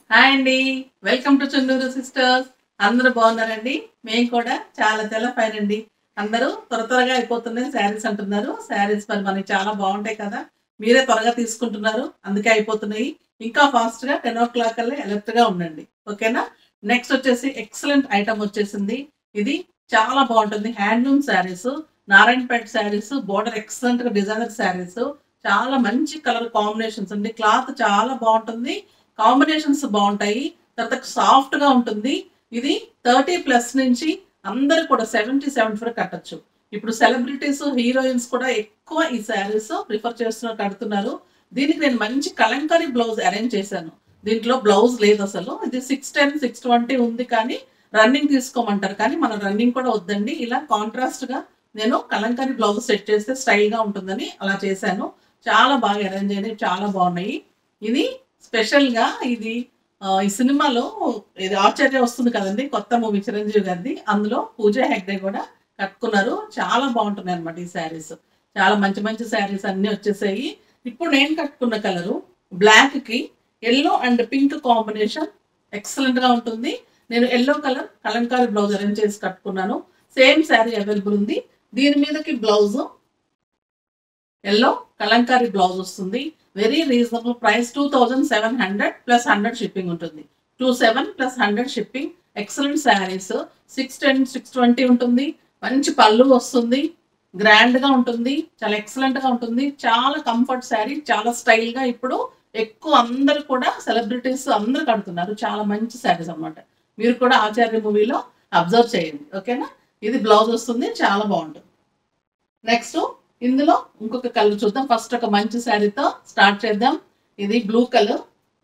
hi అండి welcome to Chunduru sisters అందరూ బాగున్నారండి మేము కూడా చాలా చాలా ఫైన్ అండి అందరూ త్వర త్వరగా అయిపోతున్నాయి శారీస్ అంటున్నారు శారీస్ మరి మనకి చాలా బాగుంటాయి కదా మీరే త్వరగా తీసుకుంటున్నారు అందుకే అయిపోతున్నాయి ఇంకా ఫాస్ట్ గా టెన్ ఓ క్లాక్ కల్లా alert గా ఉండండి ఓకేనా నెక్స్ట్ వచ్చేసి ఎక్సలెంట్ ఐటమ్ వచ్చేసింది ఇది చాలా బాగుంటుంది handloom saris Narayanpet saris border excellent గా డిజైనర్ శారీస్ చాలా మంచి కలర్ కాంబినేషన్స్ అండి క్లాత్ చాలా బాగుంటుంది కాంబినేషన్స్ బాగుంటాయి తర్వాత సాఫ్ట్ గా ఉంటుంది ఇది థర్టీ ప్లస్ నుంచి అందరు కూడా సెవెంటీ సెవెంటీ ఫోర్ కట్టచ్చు ఇప్పుడు సెలబ్రిటీస్ హీరోయిన్స్ కూడా ఎక్కువ ఈ శారీస్ ప్రిఫర్ చేస్తున్నారు కడుతున్నారు దీనికి నేను మంచి కలంకారీ బ్లౌజ్ అరేంజ్ చేశాను దీంట్లో బ్లౌజ్ లేదు అసలు ఇది సిక్స్ టెన్ సిక్స్ ట్వంటీ ఉంది కానీ రన్నింగ్ తీసుకోమంటారు కానీ మన రన్నింగ్ కూడా వద్దండి ఇలా కాంట్రాస్ట్ గా నేను కలంకారీ బ్లౌజ్ సెట్ చేస్తే స్టైల్ గా ఉంటుందని అలా చేశాను చాలా బాగా అరేంజ్ అయినాయి చాలా బాగున్నాయి ఇది స్పెషల్ గా ఇది ఆ, ఈ సినిమాలో ఇది ఆశ్చర్య వస్తుంది కదండి కొత్త మూవీ చిరంజీవి గారిది అందులో పూజా హెగ్డే కూడా కట్టుకున్నారు చాలా బాగుంటున్నాయి అనమాట ఈ శారీస్ చాలా మంచి మంచి శారీస్ అన్ని వచ్చేసాయి ఇప్పుడు నేను కట్టుకున్న కలరు బ్లాక్ కి yellow and pink combination excellent గా ఉంటుంది నేను yellow colour Kalamkari blouse arrange చేసి కట్టుకున్నాను సేమ్ శారీ అవైలబుల్ ఉంది దీని మీదకి బ్లౌజ్ ఎల్లో కలంకారీ బ్లౌజ్ వస్తుంది very reasonable price two thousand seven hundred plus hundred shipping ఉంటుంది two seven plus hundred shipping excellent saris six ten six twenty ఉంటుంది మంచి పళ్ళు వస్తుంది గ్రాండ్ గా ఉంటుంది చాలా ఎక్సలెంట్ గా ఉంటుంది చాలా కంఫర్ట్ శారీ చాలా స్టైల్ గా ఇప్పుడు ఎక్కువ అందరు కూడా సెలబ్రిటీస్ అందరు కడుతున్నారు చాలా మంచి శారీస్ అన్నమాట మీరు కూడా ఆచార్య మూవీలో అబ్జర్వ్ చేయండి ఓకేనా ఇది బ్లౌజ్ వస్తుంది చాలా బాగుంటుంది నెక్స్ట్ ఇందులో ఇంకొక కలర్ చూద్దాం ఫస్ట్ ఒక మంచి శారీతో స్టార్ట్ చేద్దాం ఇది బ్లూ కలర్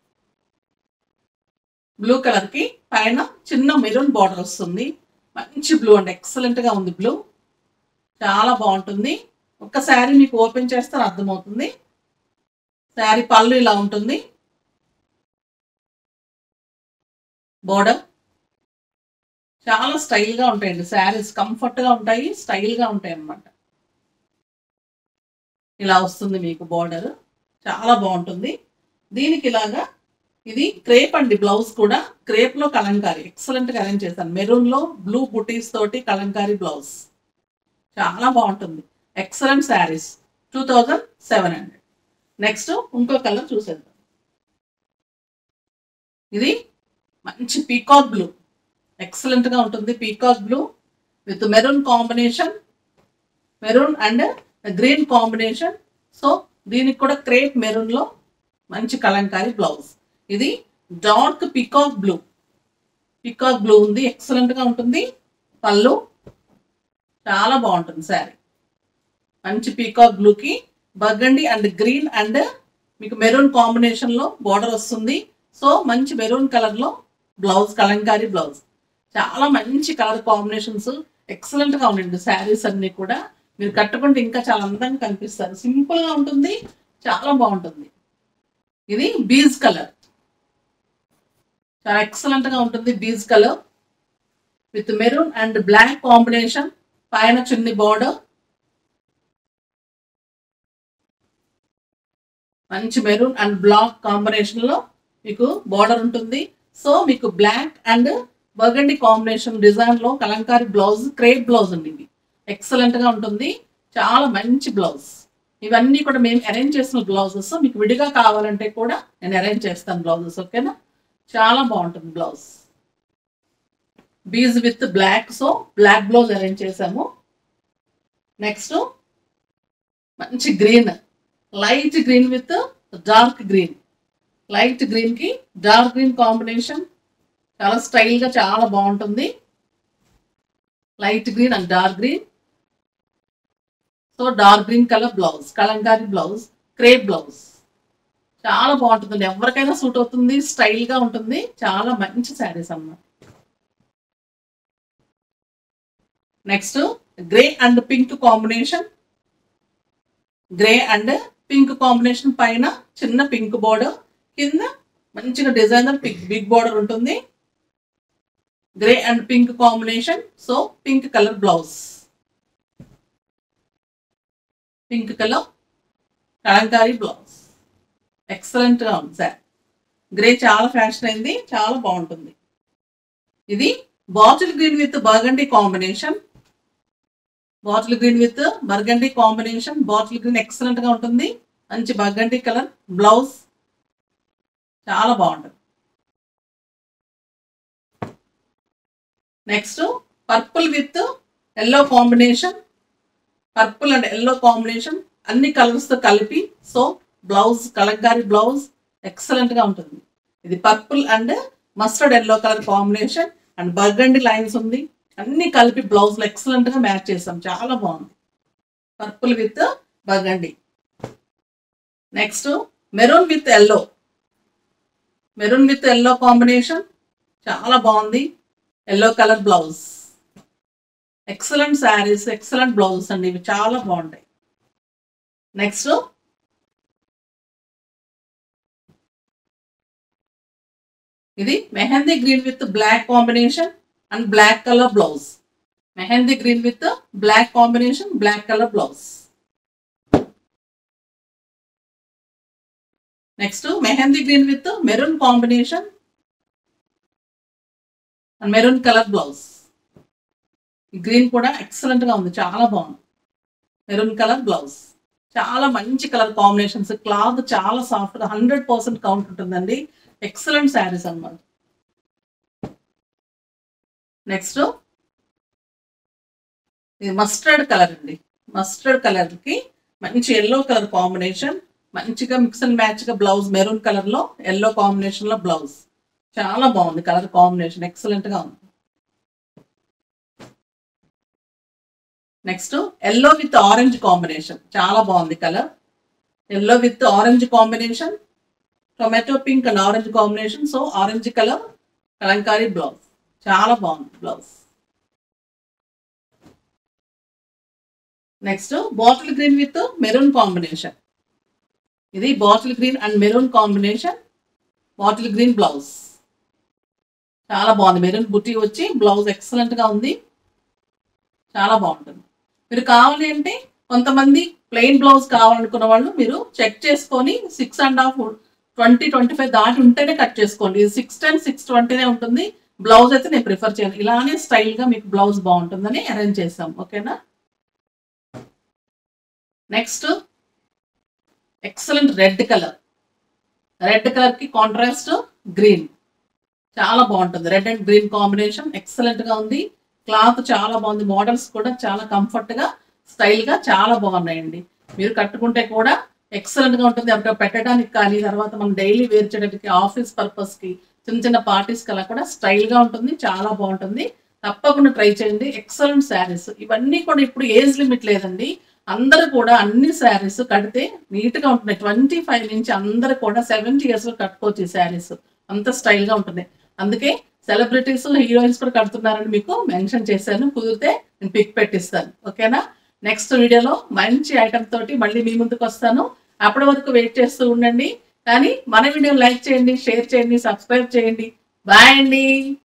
బ్లూ కలర్ కి పైన చిన్న మెరూన్ బార్డర్ వస్తుంది మంచి బ్లూ అండి ఎక్సలెంట్ గా ఉంది బ్లూ చాలా బాగుంటుంది ఒక శారీ మీకు ఓపెన్ చేస్తే అర్థమవుతుంది శారీ పళ్ళు ఇలా ఉంటుంది బోర్డర్ చాలా స్టైల్ గా ఉంటాయండి శారీస్ కంఫర్ట్ గా ఉంటాయి స్టైల్ గా ఉంటాయి అన్నమాట ఇలా వస్తుంది మీకు బార్డర్ చాలా బాగుంటుంది దీనికి ఇలాగా ఇది క్రేప్ అండి బ్లౌజ్ కూడా క్రేప్ లో కలంకారీ ఎక్సలెంట్ గా అరేంజ్ చేశాను మెరూన్ లో బ్లూ బుటీస్ తోటి కలంకారీ బ్లౌజ్ చాలా బాగుంటుంది excellent saris two thousand seven hundred next ఇంకో కలర్ చూసేద్దాం ఇది మంచి పీకాక్ బ్లూ ఎక్సలెంట్ గా ఉంటుంది peacock blue with maroon combination maroon and green combination so దీనికి కూడా క్రేప్ మెరూన్ లో మంచి కలంకారీ బ్లౌజ్ ఇది dark peacock blue peacock blue ఉంది ఎక్సలెంట్ గా ఉంటుంది పళ్ళు చాలా బాగుంటుంది శారీ మంచి పీకాక్ బ్లూకి బర్గండి అండ్ గ్రీన్ అండ్ మీకు మెరూన్ కాంబినేషన్ లో బార్డర్ వస్తుంది సో మంచి మెరూన్ కలర్ లో బ్లౌజ్ కలంకారీ బ్లౌజ్ చాలా మంచి కలర్ కాంబినేషన్స్ ఎక్సలెంట్ గా ఉండండి శారీస్ అన్ని కూడా మీరు కట్టుకుంటే ఇంకా చాలా అందంగా కనిపిస్తారు సింపుల్ గా ఉంటుంది చాలా బాగుంటుంది ఇది బీజ్ కలర్ చాలా ఎక్సలెంట్ గా ఉంటుంది beige colour with maroon and black combination పైన చిన్ని బార్డర్ మంచి మెరూన్ అండ్ బ్లాక్ కాంబినేషన్ లో మీకు బార్డర్ ఉంటుంది సో మీకు black and burgundy combination design లో కలంకారీ బ్లౌజ్ క్రేప్ బ్లౌజ్ ఉంది ఇది ఎక్సలెంట్ గా ఉంటుంది చాలా మంచి బ్లౌజ్ ఇవన్నీ కూడా మేము అరేంజ్ చేసిన బ్లౌజెస్ మీకు విడిగా కావాలంటే కూడా నేను అరేంజ్ చేస్తాను బ్లౌజెస్ ఓకేనా చాలా బాగుంటుంది blouse beige with black so black blouse arrange చేసాము నెక్స్ట్ మంచి green light green with dark green light green కి డార్క్ గ్రీన్ కాంబినేషన్ చాలా స్టైల్ గా చాలా బాగుంటుంది light green and dark green so dark green colour blouse Kalamkari blouse crepe blouse చాలా బాగుంటుంది ఎవరికైనా సూట్ అవుతుంది స్టైల్ గా ఉంటుంది చాలా మంచి శారీస్ అన్నమాట next grey and pink combination grey and pink combination పైన చిన్న పింక్ బోర్డర్ కింద మంచిగా డిజైనర్ పింక్ బిగ్ బోర్డర్ ఉంటుంది grey and pink combination so pink colour blouse pink colour Kalamkari blouse excellent గా ఉంది సార్ గ్రే చాలా ఫ్యాషన్ అయింది చాలా బాగుంటుంది ఇది bottle green with burgundy combination bottle green with burgundy combination bottle green excellent గా ఉంటుంది మంచి బర్గండీ కలర్ బ్లౌజ్ చాలా బాగుంటుంది next purple with yellow combination purple and yellow combination అన్ని కలర్స్ తో కలిపి so blouse Kalamkari blouse excellent గా ఉంటుంది ఇది purple and mustard yellow colour combination and burgundy lines ఉంది అన్ని కలిపి బ్లౌజ్ లో ఎక్సలెంట్ గా మ్యాచ్ చేసాం చాలా బాగుంది purple with burgundy next maroon with yellow maroon with yellow combination చాలా బాగుంది yellow colour blouse excellent saris excellent blouses అండి ఇవి చాలా బాగుంటాయి నెక్స్ట్ ఇది mehndi green with black combination and black colour blouse mehndi green with black combination black colour blouse next mehndi green with maroon combination and maroon colour blouse green కూడా excellent గా ఉంది చాలా బాగుంది మెరూన్ కలర్ బ్లౌజ్ చాలా మంచి కలర్ కాంబినేషన్స్ క్లాత్ చాలా soft గా hundred percent count ఉంటుందండి ఎక్సలెంట్ శారీస్ అన్నమాట నెక్స్ట్ ఇది మస్టర్డ్ కలర్ అండి మస్టర్డ్ కలర్ కి మంచి ఎల్లో కలర్ కాంబినేషన్ మంచిగా మిక్స్ అండ్ మ్యాచ్ గా బ్లౌజ్ మెరూన్ కలర్ లో ఎల్లో కాంబినేషన్ లో బ్లౌజ్ చాలా బాగుంది కలర్ కాంబినేషన్ ఎక్సలెంట్ గా ఉంది next yellow with orange combination చాలా బాగుంది colour yellow with orange combination tomato pink and orange combination so orange colour Kalamkari blouse చాలా బాగుంది blouse next bottle green with maroon combination ఇది bottle green and maroon combination bottle green blouse చాలా బాగుంది maroon బుట్టి వచ్చి blouse excellent గా ఉంది చాలా బాగుంటుంది మీరు కావాలి అంటే కొంతమంది ప్లెయిన్ బ్లౌజ్ కావాలనుకున్న వాళ్ళు మీరు చెక్ చేసుకొని six and half twenty twenty five దాటి ఉంటేనే కట్ చేసుకోండి ఇది సిక్స్ టెన్ సిక్స్ ట్వంటీనే ఉంటుంది బ్లౌజ్ అయితే నేను ప్రిఫర్ చేయను ఇలానే స్టైల్ గా మీకు బ్లౌజ్ బాగుంటుందని అరేంజ్ చేసాం ఓకేనా next excellent red colour red colour కి కాంట్రాస్ట్ గ్రీన్ చాలా బాగుంటుంది red and green combination excellent గా ఉంది క్లాత్ చాలా బాగుంది మోడల్స్ కూడా చాలా కంఫర్ట్ గా స్టైల్ గా చాలా బాగున్నాయండి మీరు కట్టుకుంటే కూడా ఎక్సలెంట్ గా ఉంటుంది అక్కడ పెట్టడానికి కానీ తర్వాత మనం డైలీ వేర్ చేయడానికి ఆఫీస్ పర్పస్ కి చిన్న చిన్న పార్టీస్ కి అలా కూడా స్టైల్ గా ఉంటుంది చాలా బాగుంటుంది తప్పకుండా ట్రై చేయండి ఎక్సలెంట్ శారీస్ ఇవన్నీ కూడా ఇప్పుడు ఏజ్ లిమిట్ లేదండి అందరూ కూడా అన్ని శారీస్ కడితే నీట్ గా ఉంటున్నాయి ట్వంటీ ఫైవ్ నుంచి అందరూ కూడా సెవెంటీ ఇయర్స్ లో కట్టుకోవచ్చు ఈ శారీస్ అంత స్టైల్ గా ఉంటున్నాయి అందుకే సెలబ్రిటీస్ హీరోయిన్స్ కూడా కడుతున్నారని మీకు మెన్షన్ చేశాను కుదిరితే నేను పిక్ పెట్టిస్తాను ఓకేనా నెక్స్ట్ వీడియోలో మంచి ఐటమ్ తోటి మళ్ళీ మీ ముందుకు వస్తాను అప్పటి వరకు వెయిట్ చేస్తూ ఉండండి కానీ మన వీడియో లైక్ చేయండి షేర్ చేయండి సబ్స్క్రైబ్ చేయండి బాయ్ అండి